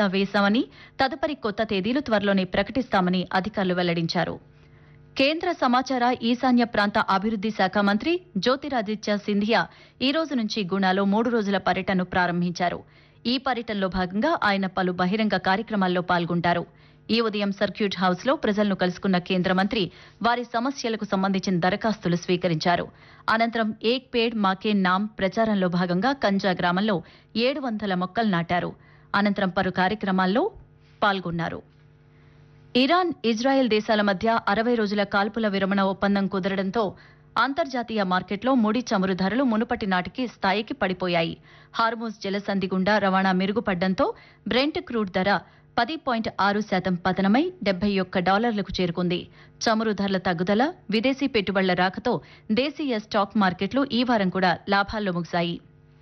వాయిదా వేశామని తదుపరి కొత్త తేదీలు త్వరలోనే ప్రకటిస్తామని అధికారులు వెల్లడించారు కేంద్ర సమాచార ఈశాన్య ప్రాంత అభివృద్ది శాఖ మంత్రి జ్యోతిరాదిత్య సింధియా ఈ రోజు నుంచి గుణాలో మూడు రోజుల పర్యటనను ప్రారంభించారు ఈ పర్యటనలో భాగంగా ఆయన పలు బహిరంగ కార్యక్రమాల్లో పాల్గొంటారు ఈ ఉదయం సర్క్యూట్ హౌస్ లో ప్రజలను కలుసుకున్న కేంద్ర మంత్రి వారి సమస్యలకు సంబంధించిన దరఖాస్తులు స్వీకరించారు అనంతరం ఏక్ పేడ్ మాకే నామ్ ప్రచారంలో భాగంగా కంజా గ్రామంలో ఏడు వందల మొక్కలు నాటారు అనంతరం పలు కార్యక్రమాల్లో పాల్గొన్నారు ఇరాన్ ఇజ్రాయెల్ దేశాల మధ్య అరవై రోజుల కాల్పుల విరమణ ఒప్పందం కుదరడంతో అంతర్జాతీయ మార్కెట్లో ముడి చమురు ధరలు మునుపటి నాటికి స్థాయికి పడిపోయాయి హార్మోజ్ జలసంధి గుండా రవాణా మెరుగుపడ్డంతో బ్రెంట్ క్రూడ్ ధర పది పాయింట్ ఆరు శాతం పతనమై డెబ్బై ఒక్క డాలర్లకు చేరుకుంది చమురు ధరల తగ్గుదల విదేశీ పెట్టుబడుల రాకతో దేశీయ స్టాక్ మార్కెట్లు ఈ వారం కూడా లాభాల్లో ముగిశాయి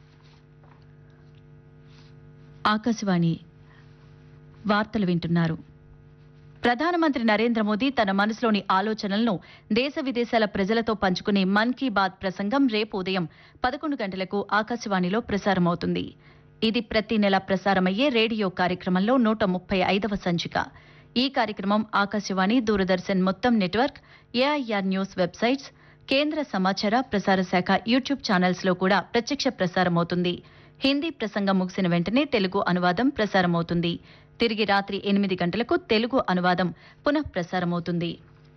ఆకాశవాణి వార్తలు వింటున్నారు ప్రధానమంత్రి నరేంద్ర మోదీ తన మనసులోని ఆలోచనలను దేశ విదేశాల ప్రజలతో పంచుకునే మన్ కీ బాత్ ప్రసంగం రేపు ఉదయం పదకొండు గంటలకు ఆకాశవాణిలో ప్రసారమవుతుంది ఇది ప్రతి నెల ప్రసారమయ్యే రేడియో కార్యక్రమంలో నూట ముప్పై ఐదవ సంచిక ఈ కార్యక్రమం ఆకాశవాణి దూరదర్శన్ మొత్తం నెట్వర్క్ ఏఐఆర్ న్యూస్ వెబ్సైట్స్ కేంద్ర సమాచార ప్రసార శాఖ యూట్యూబ్ ఛానల్స్ లో కూడా ప్రత్యక్ష ప్రసారమవుతుంది హిందీ ప్రసంగం ముగిసిన వెంటనే తెలుగు అనువాదం ప్రసారమవుతుంది తిరిగి రాత్రి ఎనిమిది గంటలకు తెలుగు అనువాదం పునః ప్రసారమవుతుంది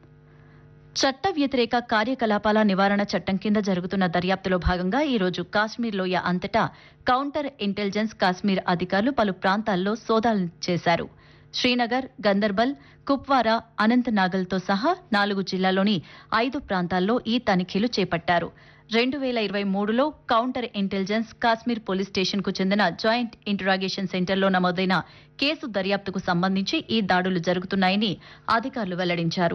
చట్ట వ్యతిరేక కార్యకలాపాల నివారణ చట్టం కింద జరుగుతున్న దర్యాప్తులో భాగంగా ఈ రోజు కాశ్మీర్ లోయ అంతటా కౌంటర్ ఇంటెలిజెన్స్ కాశ్మీర్ అధికారులు పలు ప్రాంతాల్లో సోదాలు చేశారు శ్రీనగర్ గందర్బల్ కుప్వారా అనంతనాగల్తో సహా నాలుగు జిల్లాల్లోని ఐదు ప్రాంతాల్లో ఈ తనిఖీలు చేపట్టారు రెండు వేల ఇరవై మూడులో counter intelligence Kashmir police station కు చెందిన జాయింట్ ఇంటరాగేషన్ సెంటర్లో నమోదైన కేసు దర్యాప్తుకు సంబంధించి ఈ దాడులు జరుగుతున్నాయని అధికారులు వెల్లడించారు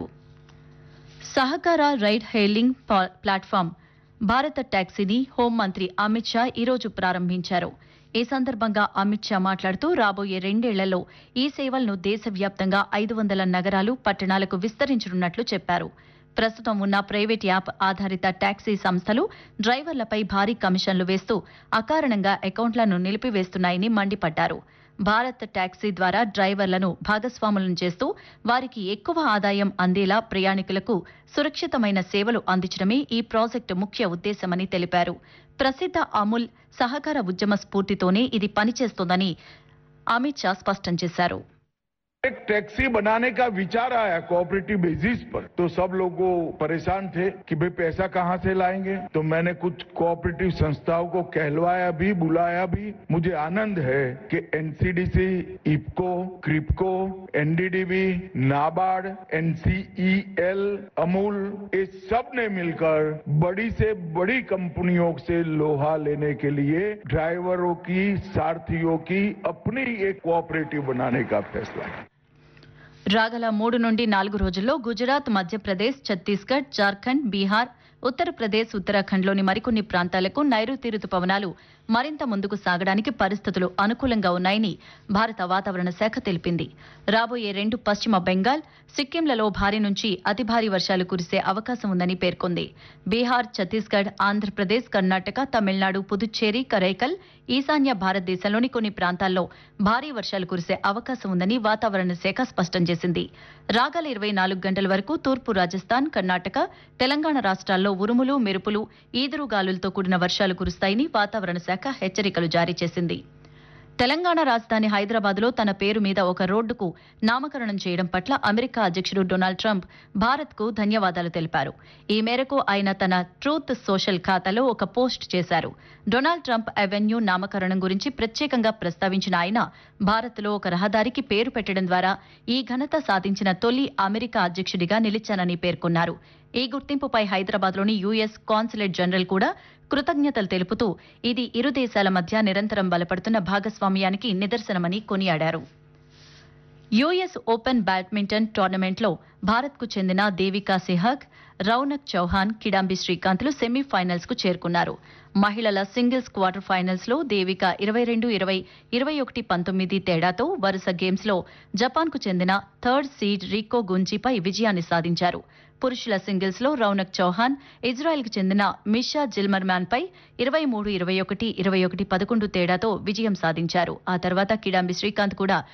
సహకార రైడ్ హెయిలింగ్ పా- ప్లాట్ఫామ్ భారత టాక్సీని హోంమంత్రి అమిత్ షా ఈరోజు ప్రారంభించారు ఈ సందర్భంగా అమిత్ షా మాట్లాడుతూ రాబోయే రెండేళ్లలో ఈ సేవలను దేశవ్యాప్తంగా ఐదు వందల నగరాలు పట్టణాలకు విస్తరించనున్నట్లు చెప్పారు ప్రస్తుతం ఉన్న ప్రైవేట్ యాప్ ఆధారిత టాక్సీ సంస్థలు డ్రైవర్లపై భారీ కమిషన్లు వేస్తూ అకారణంగా అకౌంట్లను నిలిపివేస్తున్నాయని మండిపడ్డారు భారత్ టాక్సీ ద్వారా డ్రైవర్లను భాగస్వాములను చేస్తూ వారికి ఎక్కువ ఆదాయం అందేలా ప్రయాణికులకు సురక్షితమైన సేవలు అందించడమే ఈ ప్రాజెక్టు ముఖ్య ఉద్దేశమని తెలిపారు ప్రసిద్ధ అమూల్ సహకార ఉద్యమ స్ఫూర్తితోనే ఇది పనిచేస్తోందని అమిత్ షా స్పష్టం చేశారు एक टैक्सी बनाने का विचार आया कोऑपरेटिव बेसिस पर तो सब लोग वो परेशान थे कि भाई पैसा कहाँ से लाएंगे तो मैंने कुछ कोऑपरेटिव संस्थाओं को कहलवाया भी बुलाया भी मुझे आनंद है कि NCDC IFFCO KRIBHCO NDDB NABARD NCEL Amul ये सब ने मिलकर बड़ी से बड़ी कंपनियों से लोहा लेने के लिए ड्राइवरों की सारथियों की अपनी एक कोऑपरेटिव बनाने का फैसला किया రాగల మూడు నుండి నాలుగు రోజుల్లో గుజరాత్ మధ్యప్రదేశ్ ఛత్తీస్గఢ్ జార్ఖండ్ బీహార్ ఉత్తరప్రదేశ్ ఉత్తరాఖండ్లోని మరికొన్ని ప్రాంతాలకు నైరుతి రుతుపవనాలు మరింత ముందుకు సాగడానికి పరిస్థితులు అనుకూలంగా ఉన్నాయని భారత వాతావరణ శాఖ తెలిపింది రాబోయే రెండు పశ్చిమ బెంగాల్ సిక్కింలలో భారీ నుంచి అతి భారీ వర్షాలు కురిసే అవకాశం ఉందని పేర్కొంది బీహార్ ఛత్తీస్గఢ్ ఆంధ్రప్రదేశ్ కర్ణాటక తమిళనాడు పుదుచ్చేరి కరైకల్ ఈశాన్య భారతదేశంలోని కొన్ని ప్రాంతాల్లో భారీ వర్షాలు కురిసే అవకాశం ఉందని వాతావరణ శాఖ స్పష్టం చేసింది రాగల ఇరవై నాలుగు గంటల వరకు తూర్పు రాజస్థాన్ కర్ణాటక తెలంగాణ రాష్ట్రాల్లో ఉరుములు మెరుపులు ఈదురుగాలులతో కూడిన వర్షాలు కురుస్తాయని వాతావరణ శాఖ హెచ్చరికలు జారీ చేసింది తెలంగాణ రాజధాని హైదరాబాద్లో తన పేరు మీద ఒక రోడ్డుకు నామకరణం చేయడం పట్ల అమెరికా అధ్యక్షుడు డొనాల్డ్ ట్రంప్ భారత్కు ధన్యవాదాలు తెలిపారు ఈ మేరకు ఆయన తన ట్రూత్ సోషల్ ఖాతాలో ఒక పోస్ట్ చేశారు డొనాల్డ్ ట్రంప్ అవెన్యూ నామకరణం గురించి ప్రత్యేకంగా ప్రస్తావించిన ఆయన భారత్లో ఒక రహదారికి పేరు పెట్టడం ద్వారా ఈ ఘనత సాధించిన తొలి అమెరికా అధ్యక్షుడిగా నిలిచానని పేర్కొన్నారు ఈ గుర్తింపుపై హైదరాబాద్లోని యూఎస్ కాన్సులేట్ జనరల్ కూడా కృతజ్ఞతలు తెలుపుతూ ఇది ఇరు దేశాల మధ్య నిరంతరం బలపడుతున్న భాగస్వామ్యానికి నిదర్శనమని కొనియాడారు యుఎస్ ఓపెన్ బ్యాడ్మింటన్ టోర్నమెంట్లో భారత్కు చెందిన దేవికా సెహగ్ రౌనక్ చౌహాన్ కిడాంబి శ్రీకాంత్లు సెమీఫైనల్స్ కు చేరుకున్నారు మహిళల సింగిల్స్ క్వార్టర్ ఫైనల్స్ లో దేవిక ఇరవై రెండు ఇరవై ఇరవై ఒకటి పంతొమ్మిది తేడాతో వరుస గేమ్స్ లో జపాన్ కు చెందిన థర్డ్ సీడ్ రికో గుంజీపై విజయాన్ని సాధించారు పురుషుల సింగిల్స్ లో రౌనక్ చౌహాన్ ఇజ్రాయెల్ కు చెందిన మిషా జిల్మర్మ్యాన్ పై ఇరవై మూడు ఇరవై ఒకటి ఇరవై ఒకటి పదకొండు తేడాతో విజయం సాధించారు ఆ తర్వాత కిడాంబి శ్రీకాంత్ కూడా